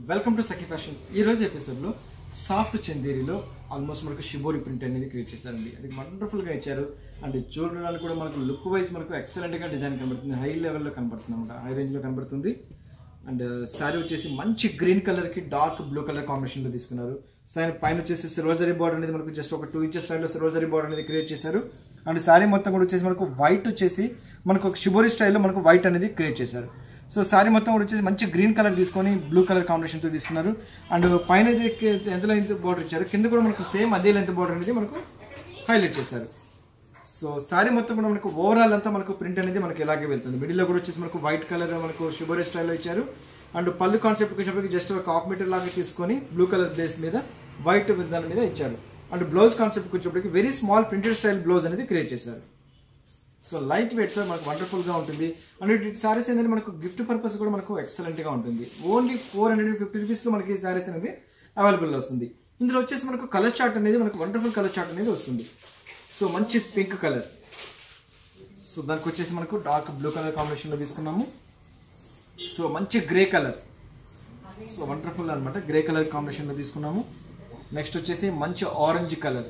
welcome to Sakhi fashion ఈ రోజు ఎపిసోడ్లో సాఫ్ట్ చందేరిలో ఆల్మోస్ట్ మనకు షిబోరి ప్రింట్ అనేది క్రియేట్ చేశారండి అది వండర్ఫుల్గా ఇచ్చారు అండ్ చూడడానికి కూడా మనకు లుక్ వైజ్ మనకు ఎక్సలెంట్గా డిజైన్ కనబడుతుంది హై లెవెల్లో కనబడుతుంది అనమాట హై రేంజ్లో కనబడుతుంది అండ్ శారీ వచ్చేసి మంచి గ్రీన్ కలర్కి డార్క్ బ్లూ కలర్ కాంబినేషన్లో తీసుకున్నారు దాని పైన వచ్చేసి సిరోజరీ బార్డర్ అనేది మనకు జస్ట్ ఒక టూ ఇంచెస్ స్టైల్లో సిరోజరీ బార్డర్ అనేది క్రియేట్ చేశారు అండ్ శారీ మొత్తం కూడా వచ్చేసి మనకు వైట్ వచ్చేసి మనకు ఒక షిబోరి స్టైల్లో మనకు వైట్ అనేది క్రియేట్ చేశారు సో శారీ మొత్తం కూడా వచ్చేసి మంచి గ్రీన్ కలర్ తీసుకొని బ్లూ కలర్ కాంబినేషన్తో తీసుకున్నారు అండ్ పైన ఇది ఎంత లెంత్ బార్డర్ ఇచ్చారు కింద కూడా మనకు సేమ్ అదే లెంత్ బార్డర్ అనేది మనకు హైలైట్ చేశారు సో శారీ మొత్తం కూడా మనకు ఓవరాల్ అంతా మనకు ప్రింట్ అనేది మనకి ఇలాగే వెళ్తుంది మిడిల్లో కూడా వచ్చేసి మనకు వైట్ కలర్ మనకు షుగర్ స్టైల్లో ఇచ్చారు అండ్ పళ్ళు కాన్సెప్ట్ వచ్చేటప్పటికి జస్ట్ ఒక హాఫ్ మీటర్ లాగా తీసుకొని బ్లూ కలర్ బేస్ మీద వైట్ దాని మీద ఇచ్చారు అండ్ బ్లౌజ్ కాన్సెప్ట్ వచ్చేటప్పటికి very small printed style blouse అనేది క్రియేట్ చేశారు సో లైట్ వెయిట్తో మనకు వండర్ఫుల్గా ఉంటుంది అండ్ ఈ సారీస్ అనేది మనకు గిఫ్ట్ పర్పస్ కూడా మనకు ఎక్సలెంట్గా ఉంటుంది ఓన్లీ ఫోర్ హండ్రెడ్ ఫిఫ్టీ రూపీస్లో మనకి ఈ సారీస్ అనేది అవైలబుల్ వస్తుంది ఇందులో వచ్చేసి మనకు కలర్ చార్ట్ అనేది మనకు వండర్ఫుల్ కలర్ చార్ట్ అనేది వస్తుంది సో మంచి పింక్ కలర్ సో దానికి వచ్చేసి మనకు డార్క్ బ్లూ కలర్ కాంబినేషన్లో తీసుకున్నాము సో మంచి గ్రే కలర్ సో వండర్ఫుల్ అనమాట గ్రే కలర్ కాంబినేషన్లో తీసుకున్నాము నెక్స్ట్ వచ్చేసి మంచి ఆరెంజ్ కలర్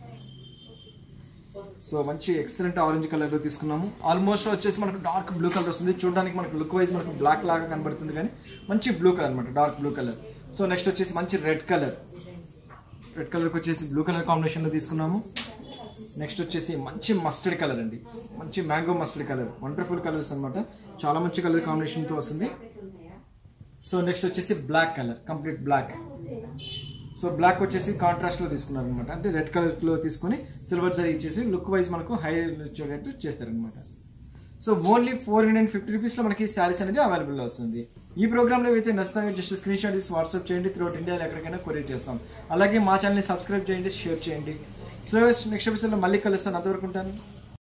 సో మంచి ఎక్సలెంట్ ఆరెంజ్ కలర్లో తీసుకున్నాము ఆల్మోస్ట్ వచ్చేసి మనకు డార్క్ బ్లూ కలర్ వస్తుంది చూడడానికి మనకు లుక్ వైజ్ మనకు బ్లాక్ లాగా కనబడుతుంది కానీ మంచి బ్లూ కలర్ అనమాట dark blue colour so next వచ్చేసి మంచి రెడ్ కలర్ రెడ్ కలర్కి వచ్చేసి బ్లూ కలర్ కాంబినేషన్లో తీసుకున్నాము నెక్స్ట్ వచ్చేసి మంచి మస్టర్డ్ కలర్ అండి మంచి mango mustard colour wonderful colours అనమాట చాలా మంచి కలర్ కాంబినేషన్తో వస్తుంది సో నెక్స్ట్ వచ్చేసి black colour complete black so black వచ్చేసి కాంట్రాస్ట్ లో తీసుకున్నారు అనమాట అంటే రెడ్ కలర్ లో తీసుకొని సిల్వర్ జరీ ఇచ్చేసి లుక్ వైజ్ మనకు హై వచ్చేటట్టు చేస్తారనమాట so only four hundred fifty rupees లో మనకి శారీస్ అనేది అవైలబుల్ వస్తుంది ఈ ప్రోగ్రామ్ లో అయితే నచ్చితే జస్ట్ స్క్రీన్ షాట్ తీసి వాట్సాప్ చేయండి త్రూఅవుట్ ఇండియాలో ఎక్కడికైనా కొరియర్ చేస్తాం అలాగే మా ఛానల్ని సబ్స్క్రైబ్ చేయండి షేర్ చేయండి సో నెక్స్ట్ ఎపిసోడ్లో మళ్ళీ కలుస్తాను అంతవరకు ఉంటాను